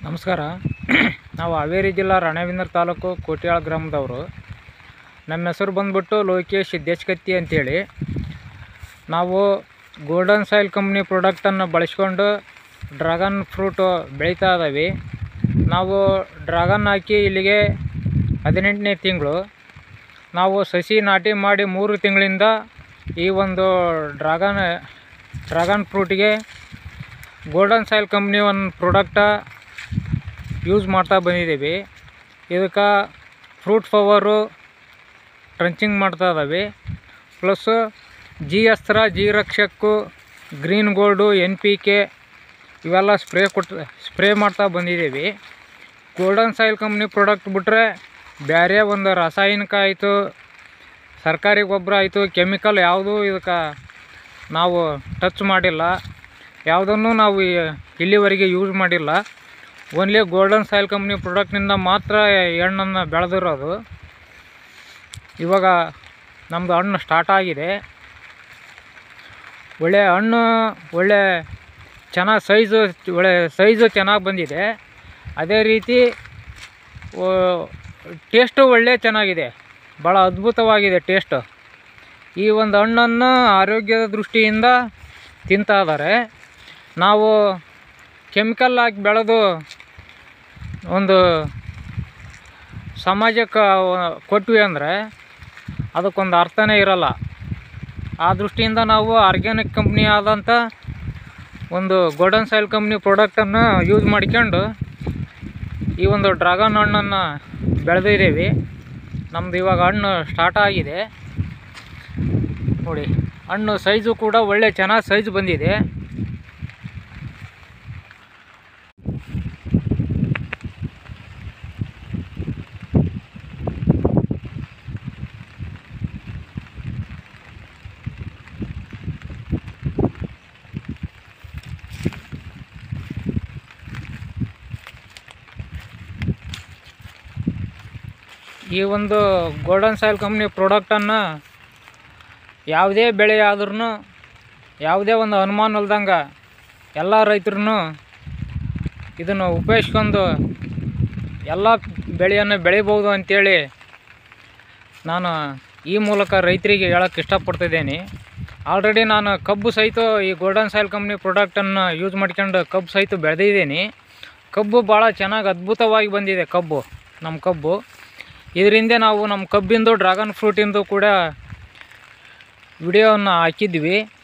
ನಮಸ್ಕಾರ ನಾವು ಹಾವೇರಿ ಜಿಲ್ಲಾ ರಾಣೆಬೆನ್ನೂರು ತಾಲೂಕು ಕೋಟ್ಯಾಳ ಗ್ರಾಮದವರು ನಮ್ಮ ಹೆಸರು ಬಂದ್ಬಿಟ್ಟು ಲೋಕೇಶ್ ದೇಶಕತ್ತಿ ಅಂತೇಳಿ ನಾವು ಗೋಲ್ಡನ್ ಸಾಯಿಲ್ ಕಂಪ್ನಿ ಪ್ರಾಡಕ್ಟನ್ನು ಬಳಸ್ಕೊಂಡು ಡ್ರ್ಯಾಗನ್ ಫ್ರೂಟು ಬೆಳೀತಾ ಇದ್ದೀವಿ ನಾವು ಡ್ರ್ಯಾಗನ್ ಹಾಕಿ ಇಲ್ಲಿಗೆ ಹದಿನೆಂಟನೇ ತಿಂಗಳು ನಾವು ಸಸಿ ನಾಟಿ ಮಾಡಿ ಮೂರು ತಿಂಗಳಿಂದ ಈ ಒಂದು ಡ್ರ್ಯಾಗನ್ ಡ್ರ್ಯಾಗನ್ ಫ್ರೂಟಿಗೆ ಗೋಲ್ಡನ್ ಸಾಯಿಲ್ ಕಂಪ್ನಿ ಒಂದು ಪ್ರಾಡಕ್ಟ ಯೂಸ್ ಮಾಡ್ತಾ ಬಂದಿದ್ದೀವಿ ಇದಕ್ಕೆ ಫ್ರೂಟ್ ಪವರು ಟ್ರಂಚಿಂಗ್ ಮಾಡ್ತಾ ಇದ್ದಾವೆ plus G Astra G Rakshak green gold N P K ಇವೆಲ್ಲ ಸ್ಪ್ರೇ ಕೊಟ್ಟು ಸ್ಪ್ರೇ ಮಾಡ್ತಾ ಬಂದಿದ್ದೀವಿ ಗೋಲ್ಡನ್ ಸಾಯಿಲ್ ಕಂಪ್ನಿ ಪ್ರಾಡಕ್ಟ್ ಬಿಟ್ಟರೆ ಬೇರೆ ಒಂದು ರಾಸಾಯನಿಕ ಆಯಿತು ಸರ್ಕಾರಿ ಗೊಬ್ಬರ ಆಯಿತು ಕೆಮಿಕಲ್ ಯಾವುದೂ ಇದಕ್ಕೆ ನಾವು ಟಚ್ ಮಾಡಿಲ್ಲ ಯಾವುದನ್ನು ನಾವು ಈ- ಇಲ್ಲಿವರೆಗೆ ಯೂಸ್ ಮಾಡಿಲ್ಲ ಓನ್ಲಿ ಗೋಲ್ಡನ್ ಸಾಯಿಲ್ ಕಂಪ್ನಿ ಪ್ರಾಡಕ್ಟ್ನಿಂದ ಮಾತ್ರ ಹಣ್ಣನ್ನು ಬೆಳೆದಿರೋದು ಇವಾಗ ನಮ್ಮದು ಹಣ್ಣು ಸ್ಟಾರ್ಟ್ ಆಗಿದೆ ಒಳ್ಳೆ ಹಣ್ಣು ಒಳ್ಳೆ ಚೆನ್ನಾಗಿ ಸೈಜು ಒಳ್ಳೆ ಸೈಜು ಚೆನ್ನಾಗಿ ಬಂದಿದೆ ಅದೇ ರೀತಿ ಟೇಸ್ಟು ಒಳ್ಳೆ ಚೆನ್ನಾಗಿದೆ ಭಾಳ ಅದ್ಭುತವಾಗಿದೆ ಟೇಸ್ಟು ಈ ಒಂದು ಹಣ್ಣನ್ನು ಆರೋಗ್ಯದ ದೃಷ್ಟಿಯಿಂದ ತಿಂತಾ ಇದ್ದಾರೆ ನಾವು ಕೆಮಿಕಲ್ ಹಾಕಿ ಬೆಳೆದು ಒಂದು ಸಮಾಜಕ್ಕೆ ಕೊಟ್ವಿ ಅಂದರೆ ಅದಕ್ಕೊಂದು ಅರ್ಥನೇ ಇರಲ್ಲ ಆ ದೃಷ್ಟಿಯಿಂದ ನಾವು ಆರ್ಗ್ಯಾನಿಕ್ ಕಂಪ್ನಿ ಆದಂಥ ಒಂದು ಗೋಲ್ಡನ್ ಸಾಯಿಲ್ ಕಂಪ್ನಿ ಪ್ರಾಡಕ್ಟನ್ನು ಯೂಸ್ ಮಾಡ್ಕೊಂಡು ಈ ಒಂದು ಡ್ರ್ಯಾಗನ್ ಹಣ್ಣನ್ನು ಬೆಳೆದಿದ್ದೀವಿ ನಮ್ಮದು ಇವಾಗ ಹಣ್ಣು ಸ್ಟಾರ್ಟ್ ಆಗಿದೆ ನೋಡಿ ಹಣ್ಣು ಸೈಜು ಕೂಡ ಒಳ್ಳೆ ಚೆನ್ನಾಗಿ ಸೈಜ್ ಬಂದಿದೆ ಈ ಒಂದು ಗೋಲ್ಡನ್ ಸಾಯಿಲ್ ಕಂಪ್ನಿ ಪ್ರಾಡಕ್ಟನ್ನು ಯಾವುದೇ ಬೆಳೆ ಆದ್ರೂ ಯಾವುದೇ ಒಂದು ಅನುಮಾನ ಇಲ್ದಂಗೆ ಎಲ್ಲ ರೈತರು ಇದನ್ನು ಉಪಯೋಗಿಸ್ಕೊಂಡು ಎಲ್ಲ ಬೆಳೆಯನ್ನು ಬೆಳಿಬೋದು ಅಂಥೇಳಿ ನಾನು ಈ ಮೂಲಕ ರೈತರಿಗೆ ಹೇಳೋಕ್ಕೆ ಇಷ್ಟಪಡ್ತಿದ್ದೇನೆ ಆಲ್ರೆಡಿ ನಾನು ಕಬ್ಬು ಸಹಿತ ಈ ಗೋಲ್ಡನ್ ಸಾಯಿಲ್ ಕಂಪ್ನಿ ಪ್ರಾಡಕ್ಟನ್ನು ಯೂಸ್ ಮಾಡ್ಕೊಂಡು ಕಬ್ಬು ಸಹಿತ ಬೆಳೆದಿದ್ದೀನಿ ಕಬ್ಬು ಭಾಳ ಚೆನ್ನಾಗಿ ಅದ್ಭುತವಾಗಿ ಬಂದಿದೆ ಕಬ್ಬು ನಮ್ಮ ಕಬ್ಬು ಇದರಿಂದ ನಾವು ನಮ್ಮ ಕಬ್ಬಿಂದು ಡ್ರ್ಯಾಗನ್ ಫ್ರೂಟಿಂದು ಕೂಡ ವಿಡಿಯೋವನ್ನು ಹಾಕಿದ್ವಿ